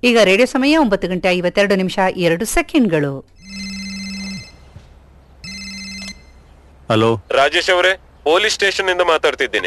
ಈಗ ರೇಡಿಯೋ ಸಮಯ ಒಂಬತ್ತು ಗಂಟೆ ಐವತ್ತೆರಡು ನಿಮಿಷ ಎರಡು ಸೆಕೆಂಡ್ಗಳು ಹಲೋ ರಾಜೇಶ್ ಅವರೇ ಪೊಲೀಸ್ ಸ್ಟೇಷನ್ ಇಂದ ಮಾತಾಡ್ತಿದ್ದೀನಿ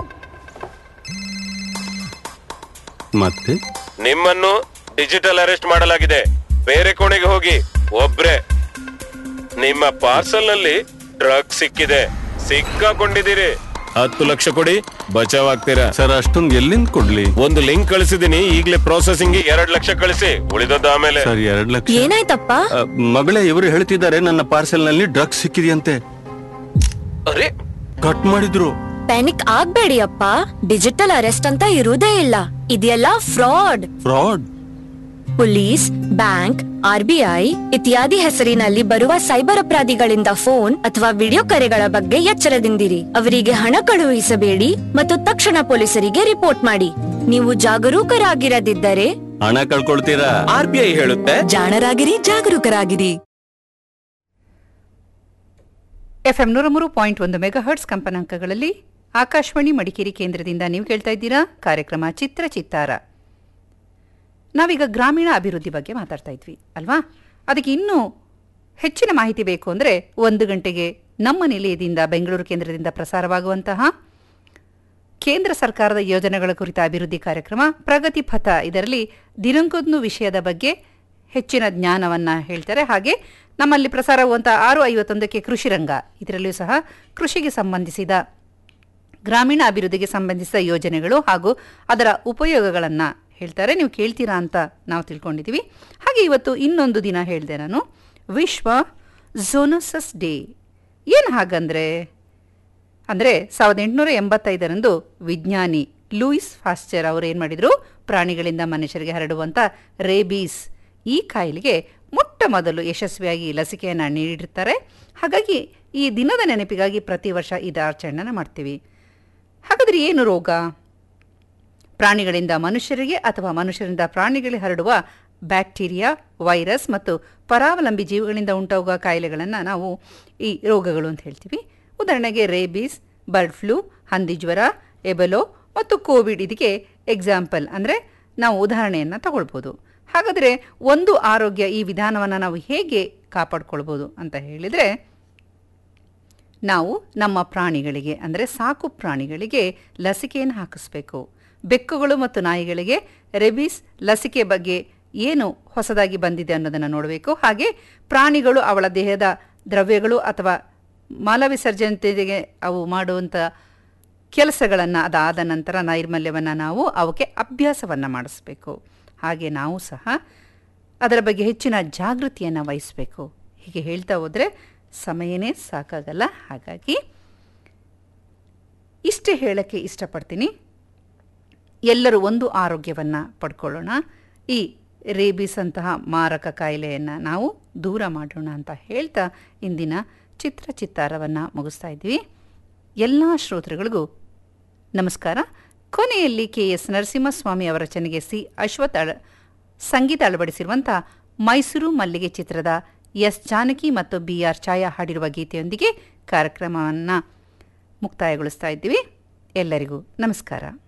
ಮತ್ತೆ ನಿಮ್ಮನ್ನು ಡಿಜಿಟಲ್ ಅರೆಸ್ಟ್ ಮಾಡಲಾಗಿದೆ ಬೇರೆ ಕೋಣೆಗೆ ಹೋಗಿ ಒಬ್ರೆ ನಿಮ್ಮ ಪಾರ್ಸಲ್ ನಲ್ಲಿ ಡ್ರಗ್ ಸಿಕ್ಕಿದೆ ಸಿಕ್ಕಾಕೊಂಡಿದ್ದೀರಿ ಹತ್ತು ಲಕ್ಷ ಕೊಡಿ ಬಚಾವ್ ಆಗ್ತೀರಾ ಸರ್ ಅಷ್ಟೊಂದು ಎಲ್ಲಿಂದ ಕೊಡ್ಲಿ ಒಂದು ಲಿಂಕ್ ಕಳಿಸಿದೀನಿ ಈಗಲೇ ಪ್ರೊಸೆಸಿಂಗ್ ಎರಡ್ ಲಕ್ಷ ಕಳಿಸಿ ಉಳಿದದ್ದು ಆಮೇಲೆ ಸರ್ ಎರಡ್ ಲಕ್ಷ ಏನಾಯ್ತಪ್ಪ ಅ, ಮಗಳೇ ಇವರು ಹೇಳ್ತಿದ್ದಾರೆ ನನ್ನ ಪಾರ್ಸೆಲ್ ನಲ್ಲಿ ಡ್ರಗ್ಸ್ ಸಿಕ್ಕಿದೆಯಂತೆ ಅರೆ ಕಟ್ ಮಾಡಿದ್ರು ಪ್ಯಾನಿಕ್ ಆಗ್ಬೇಡಿ ಅಪ್ಪ ಡಿಜಿಟಲ್ ಅರೆಸ್ಟ್ ಅಂತ ಇರುವುದೇ ಇಲ್ಲ ಇದೆಲ್ಲ fraud fraud police bank R B I ಇತ್ಯಾದಿ ಹೆಸರಿನಲ್ಲಿ ಬರುವ ಸೈಬರ್ ಅಪರಾಧಿಗಳಿಂದ ಫೋನ್ ಅಥವಾ ವಿಡಿಯೋ ಕರೆಗಳ ಬಗ್ಗೆ ಎಚ್ಚರದಿಂದಿರಿ ಅವರಿಗೆ ಹಣ ಕಳುಹಿಸಬೇಡಿ ಮತ್ತು ತಕ್ಷಣ ಪೊಲೀಸರಿಗೆ ರಿಪೋರ್ಟ್ ಮಾಡಿ ನೀವು ಜಾಗರೂಕರಾಗಿರದಿದ್ದರೆ ಹಣ ಕಳ್ಕೊಳ್ತೀರಾ ಆರ್ ಬಿ ಐ ಹೇಳುತ್ತೆ ಜಾಣರಾಗಿರಿ ಜಾಗರೂಕರಾಗಿರಿ ಎಫ್ಎಂ ನೂರ ಮೂರು ಪಾಯಿಂಟ್ ಒಂದು ಮೆಗಾ ಹರ್ಟ್ಸ್ ಕಂಪನಾಂಕಗಳಲ್ಲಿ ಆಕಾಶವಾಣಿ ಮಡಿಕೇರಿ ಕೇಂದ್ರದಿಂದ ನೀವು ಕೇಳ್ತಾ ಇದ್ದೀರಾ ಕಾರ್ಯಕ್ರಮ ಚಿತ್ರ ಚಿತ್ತಾರ ನಾವೀಗ ಗ್ರಾಮೀಣ ಅಭಿವೃದ್ಧಿ ಬಗ್ಗೆ ಮಾತಾಡ್ತಾ ಇದ್ವಿ ಅಲ್ವಾ ಅದಕ್ಕೆ ಇನ್ನೂ ಹೆಚ್ಚಿನ ಮಾಹಿತಿ ಬೇಕು ಅಂದರೆ ಒಂದು ಗಂಟೆಗೆ ನಮ್ಮ ನಿಲಯದಿಂದ ಬೆಂಗಳೂರು ಕೇಂದ್ರದಿಂದ ಪ್ರಸಾರವಾಗುವಂತಹ ಕೇಂದ್ರ ಸರ್ಕಾರದ ಯೋಜನೆಗಳ ಕುರಿತ ಅಭಿವೃದ್ಧಿ ಕಾರ್ಯಕ್ರಮ ಪ್ರಗತಿ ಪಥ ಇದರಲ್ಲಿ ದಿನಕ್ಕೊಂದು ವಿಷಯದ ಬಗ್ಗೆ ಹೆಚ್ಚಿನ ಜ್ಞಾನವನ್ನು ಹೇಳ್ತಾರೆ ಹಾಗೆ ನಮ್ಮಲ್ಲಿ ಪ್ರಸಾರವಾಗುವಂತಹ ಆರು ಐವತ್ತೊಂದಕ್ಕೆ ಕೃಷಿ ರಂಗ ಇದರಲ್ಲಿಯೂ ಸಹ ಕೃಷಿಗೆ ಸಂಬಂಧಿಸಿದ ಗ್ರಾಮೀಣ ಅಭಿವೃದ್ಧಿಗೆ ಸಂಬಂಧಿಸಿದ ಯೋಜನೆಗಳು ಹಾಗೂ ಅದರ ಉಪಯೋಗಗಳನ್ನು ಹೇಳ್ತಾರೆ ನೀವು ಕೇಳ್ತೀರಾ ಅಂತ ನಾವು ತಿಳ್ಕೊಂಡಿದ್ದೀವಿ ಹಾಗೆ ಇವತ್ತು ಇನ್ನೊಂದು ದಿನ ಹೇಳಿದೆ ನಾನು ವಿಶ್ವ ಝೋನಸಸ್ ಡೇ ಏನು ಹಾಗಂದ್ರೆ ಅಂದರೆ ಸಾವಿರದ ಎಂಟುನೂರ ಎಂಬತ್ತೈದರಂದು ವಿಜ್ಞಾನಿ ಲೂಯಿಸ್ ಫಾಸ್ಚರ್ ಅವರು ಏನು ಮಾಡಿದರು ಪ್ರಾಣಿಗಳಿಂದ ಮನುಷ್ಯರಿಗೆ ಹರಡುವಂಥ ರೇಬೀಸ್ ಈ ಕಾಯಿಲೆಗೆ ಮೊಟ್ಟ ಮೊದಲು ಯಶಸ್ವಿಯಾಗಿ ಲಸಿಕೆಯನ್ನು ನೀಡಿರ್ತಾರೆ ಹಾಗಾಗಿ ಈ ದಿನದ ನೆನಪಿಗಾಗಿ ಪ್ರತಿ ವರ್ಷ ಇದು ಆಚರಣೆನ ಮಾಡ್ತೀವಿ ಹಾಗಾದರೆ ಏನು ರೋಗ ಪ್ರಾಣಿಗಳಿಂದ ಮನುಷ್ಯರಿಗೆ ಅಥವಾ ಮನುಷ್ಯರಿಂದ ಪ್ರಾಣಿಗಳಿಗೆ ಹರಡುವ ಬ್ಯಾಕ್ಟೀರಿಯಾ ವೈರಸ್ ಮತ್ತು ಪರಾವಲಂಬಿ ಜೀವಿಗಳಿಂದ ಉಂಟಾಗುವ ಕಾಯಿಲೆಗಳನ್ನು ನಾವು ಈ ರೋಗಗಳು ಅಂತ ಹೇಳ್ತೀವಿ ಉದಾಹರಣೆಗೆ ರೇಬೀಸ್ ಬರ್ಡ್ ಫ್ಲೂ ಹಂದಿ ಜ್ವರ ಎಬೆಲೋ ಮತ್ತು ಕೋವಿಡ್ ಇದಕ್ಕೆ ಎಕ್ಸಾಂಪಲ್ ಅಂದರೆ ನಾವು ಉದಾಹರಣೆಯನ್ನು ತಗೊಳ್ಬೋದು ಹಾಗಾದರೆ ಒಂದು ಆರೋಗ್ಯ ಈ ವಿಧಾನವನ್ನು ನಾವು ಹೇಗೆ ಕಾಪಾಡ್ಕೊಳ್ಬೋದು ಅಂತ ಹೇಳಿದರೆ ನಾವು ನಮ್ಮ ಪ್ರಾಣಿಗಳಿಗೆ ಅಂದರೆ ಸಾಕು ಪ್ರಾಣಿಗಳಿಗೆ ಲಸಿಕೆಯನ್ನು ಹಾಕಿಸ್ಬೇಕು ಬೆಕ್ಕುಗಳು ಮತ್ತು ನಾಯಿಗಳಿಗೆ ರೆಬೀಸ್ ಲಸಿಕೆ ಬಗ್ಗೆ ಏನು ಹೊಸದಾಗಿ ಬಂದಿದೆ ಅನ್ನೋದನ್ನು ನೋಡಬೇಕು ಹಾಗೆ ಪ್ರಾಣಿಗಳು ಅವಳ ದೇಹದ ದ್ರವ್ಯಗಳು ಅಥವಾ ಮಲವಿಸರ್ಜನೆಗೆ ಅವು ಮಾಡುವಂಥ ಕೆಲಸಗಳನ್ನು ಅದಾದ ನಂತರ ನೈರ್ಮಲ್ಯವನ್ನು ನಾವು ಅವಕ್ಕೆ ಅಭ್ಯಾಸವನ್ನು ಮಾಡಿಸ್ಬೇಕು ಹಾಗೆ ನಾವು ಸಹ ಅದರ ಬಗ್ಗೆ ಹೆಚ್ಚಿನ ಜಾಗೃತಿಯನ್ನು ವಹಿಸಬೇಕು ಹೀಗೆ ಹೇಳ್ತಾ ಹೋದರೆ ಸಮಯನೇ ಸಾಕಾಗಲ್ಲ ಹಾಗಾಗಿ ಇಷ್ಟೇ ಹೇಳೋಕ್ಕೆ ಇಷ್ಟಪಡ್ತೀನಿ ಎಲ್ಲರೂ ಒಂದು ಆರೋಗ್ಯವನ್ನು ಪಡ್ಕೊಳ್ಳೋಣ ಈ ರೇಬಿಸ್ ಅಂತಹ ಮಾರಕ ಕಾಯಿಲೆಯನ್ನು ನಾವು ದೂರ ಮಾಡೋಣ ಅಂತ ಹೇಳ್ತಾ ಇಂದಿನ ಚಿತ್ರ ಚಿತ್ತಾರವನ್ನು ಮುಗಿಸ್ತಾ ಇದ್ವಿ ಎಲ್ಲ ಶ್ರೋತೃಗಳಿಗೂ ನಮಸ್ಕಾರ ಕೊನೆಯಲ್ಲಿ ಕೆ ಎಸ್ ನರಸಿಂಹಸ್ವಾಮಿ ಅವರ ರಚನೆಗೆ ಸಿ ಅಶ್ವಥ್ ಅಳ ಸಂಗೀತ ಅಳವಡಿಸಿರುವಂಥ ಮೈಸೂರು ಮಲ್ಲಿಗೆ ಚಿತ್ರದ ಎಸ್ ಜಾನಕಿ ಮತ್ತು ಬಿ ಆರ್ ಛಾಯಾ ಹಾಡಿರುವ ಗೀತೆಯೊಂದಿಗೆ ಕಾರ್ಯಕ್ರಮವನ್ನು ಮುಕ್ತಾಯಗೊಳಿಸ್ತಾ ಇದ್ದೀವಿ ಎಲ್ಲರಿಗೂ ನಮಸ್ಕಾರ